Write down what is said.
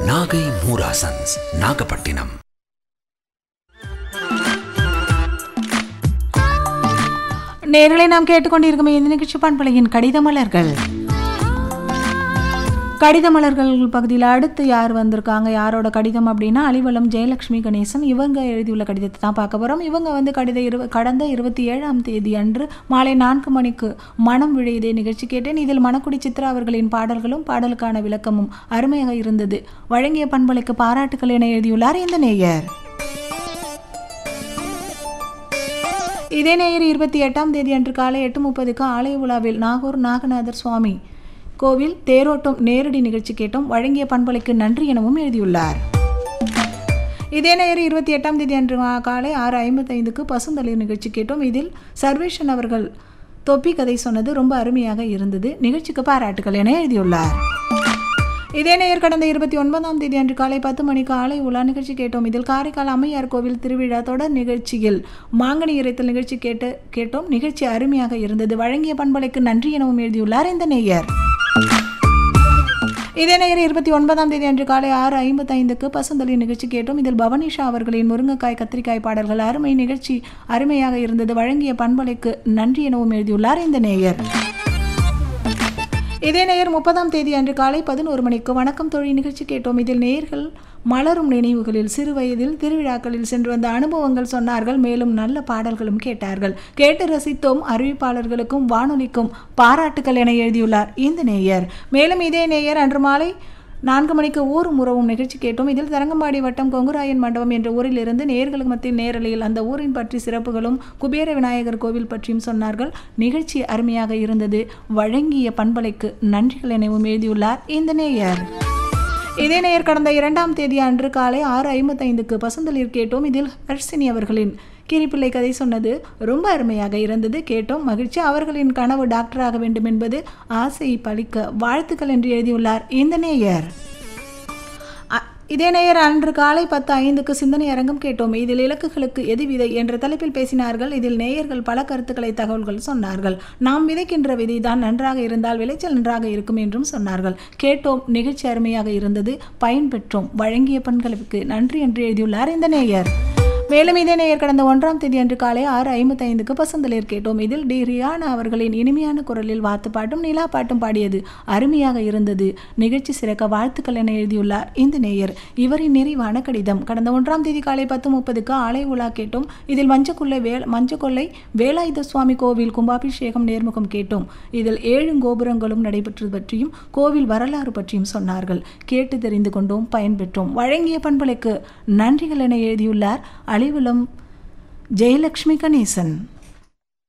நாகை மூராசன்ஸ் நாகப்பட்டினம் நேர்களை நாம் கேட்டுக்கொண்டிருக்கும் இந்த நிகழ்ச்சி பண்பலையின் கடித மலர்கள் கடித மலர்கள் பகுதியில் அடுத்து யார் வந்திருக்காங்க யாரோட கடிதம் அப்படின்னா அலிவலம் ஜெயலட்சுமி கணேசன் இவங்க எழுதியுள்ள கடிதத்தை தான் பார்க்க போகிறோம் இவங்க வந்து கடித இரு கடந்த இருபத்தி ஏழாம் தேதி அன்று மாலை நான்கு மணிக்கு மனம் விழையதே நிகழ்ச்சி கேட்டேன் இதில் மணக்குடி சித்ரா அவர்களின் பாடல்களும் பாடலுக்கான விளக்கமும் அருமையாக இருந்தது வழங்கிய பண்பலைக்கு பாராட்டுக்கள் என எழுதியுள்ளார் இந்த நேயர் இதே நேயர் இருபத்தி எட்டாம் தேதி அன்று காலை எட்டு முப்பதுக்கு ஆலய விழாவில் நாகூர் நாகநாதர் சுவாமி கோவில் தேரோட்டம் நேரடி நிகழ்ச்சி கேட்டோம் வழங்கிய பண்பலைக்கு நன்றி எனவும் எழுதியுள்ளார் இதே நேயர் இருபத்தி எட்டாம் தேதி அன்று மா- காலை ஆறு ஐம்பத்தைந்துக்கு பசுந்தளிர் நிகழ்ச்சி கேட்டோம் இதில் சர்வேஷன் அவர்கள் தொப்பி கதை சொன்னது ரொம்ப அருமையாக இருந்தது நிகழ்ச்சிக்கு பாராட்டுகள் என எழுதியுள்ளார் இதே நேயர் கடந்த இருபத்தி ஒன்பதாம் தேதி அன்று காலை பத்து மணிக்கு ஆலை உலா நிகழ்ச்சி கேட்டோம் இதில் காரைக்கால் அம்மையார் கோவில் திருவிழா தொடர் நிகழ்ச்சியில் மாங்கனி இறைத்தல் நிகழ்ச்சி கேட்டு கேட்டோம் நிகழ்ச்சி அருமையாக இருந்தது வழங்கிய பண்பலைக்கு நன்றி எனவும் எழுதியுள்ளார் இந்த நேயர் இதே நேயர் இருபத்தி ஒன்பதாம் தேதி அன்று காலை ஆறு ஐம்பத்தைந்துக்கு பசுந்தளி நிகழ்ச்சி கேட்டோம் இதில் பவனிஷா அவர்களின் முருங்கைக்காய் கத்திரிக்காய் பாடல்கள் அருமை நிகழ்ச்சி அருமையாக இருந்தது வழங்கிய பண்பலைக்கு நன்றி எனவும் எழுதியுள்ளார் இந்த நேயர் இதே நேயர் முப்பதாம் தேதி அன்று காலை பதினோரு மணிக்கு வணக்கம் தொழில் நிகழ்ச்சி கேட்டோம் இதில் நேயர்கள் மலரும் நினைவுகளில் சிறு வயதில் திருவிழாக்களில் சென்று வந்த அனுபவங்கள் சொன்னார்கள் மேலும் நல்ல பாடல்களும் கேட்டார்கள் கேட்டு ரசித்தோம் அறிவிப்பாளர்களுக்கும் வானொலிக்கும் பாராட்டுக்கள் என எழுதியுள்ளார் இந்த நேயர் மேலும் இதே நேயர் அன்று மாலை நான்கு மணிக்கு ஊரும் உறவும் நிகழ்ச்சி கேட்டோம் இதில் தரங்கம்பாடி வட்டம் கொங்குராயன் மண்டபம் என்ற ஊரிலிருந்து நேர்களுக்கு மத்தியில் நேரலையில் அந்த ஊரின் பற்றி சிறப்புகளும் குபேர விநாயகர் கோவில் பற்றியும் சொன்னார்கள் நிகழ்ச்சி அருமையாக இருந்தது வழங்கிய பண்பலைக்கு நன்றிகள் எனவும் எழுதியுள்ளார் இந்த நேயர் இதே நேயர் கடந்த இரண்டாம் தேதி அன்று காலை ஆறு ஐம்பத்தைந்துக்கு பசுந்தளிர் கேட்டோம் இதில் ஹர்ஷினி அவர்களின் கிரிப்பிள்ளை கதை சொன்னது ரொம்ப அருமையாக இருந்தது கேட்டோம் மகிழ்ச்சி அவர்களின் கனவு டாக்டராக வேண்டும் என்பது ஆசை பலிக்க வாழ்த்துக்கள் என்று எழுதியுள்ளார் இந்த நேயர் அ- இதே நேயர் அன்று காலை பத்து ஐந்துக்கு சிந்தனை அரங்கம் கேட்டோம் இதில் இலக்குகளுக்கு எது விதை என்ற தலைப்பில் பேசினார்கள் இதில் நேயர்கள் பல கருத்துக்களை தகவல்கள் சொன்னார்கள் நாம் விதைக்கின்ற விதை தான் நன்றாக இருந்தால் விளைச்சல் நன்றாக இருக்கும் என்றும் சொன்னார்கள் கேட்டோம் நிகழ்ச்சி அருமையாக இருந்தது பயன்பெற்றோம் வழங்கிய பண்களுக்கு நன்றி என்று எழுதியுள்ளார் இந்த நேயர் மேலும் இதே நேயர் கடந்த ஒன்றாம் தேதி அன்று காலை ஆறு ஐம்பத்தைந்துக்கு பசந்தளிர் கேட்டோம் இதில் டி ரியானா அவர்களின் இனிமையான குரலில் வாத்து பாட்டும் நிலா பாட்டும் பாடியது அருமையாக இருந்தது நிகழ்ச்சி சிறக்க வாழ்த்துக்கள் என எழுதியுள்ளார் இந்த நேயர் இவரின் நிறைவான கடிதம் கடந்த ஒன்றாம் தேதி காலை பத்து முப்பதுக்கு ஆலை உலா கேட்டோம் இதில் மஞ்சக்குள்ளை வேல் மஞ்சக்கொள்ளை வேலாயுத சுவாமி கோவில் கும்பாபிஷேகம் நேர்முகம் கேட்டோம் இதில் ஏழு கோபுரங்களும் நடைபெற்றது பற்றியும் கோவில் வரலாறு பற்றியும் சொன்னார்கள் கேட்டு தெரிந்து கொண்டோம் பயன்பெற்றோம் வழங்கிய பண்பலைக்கு நன்றிகள் என எழுதியுள்ளார் அலிவுலம் ஜெயலட்சுமி கணேசன்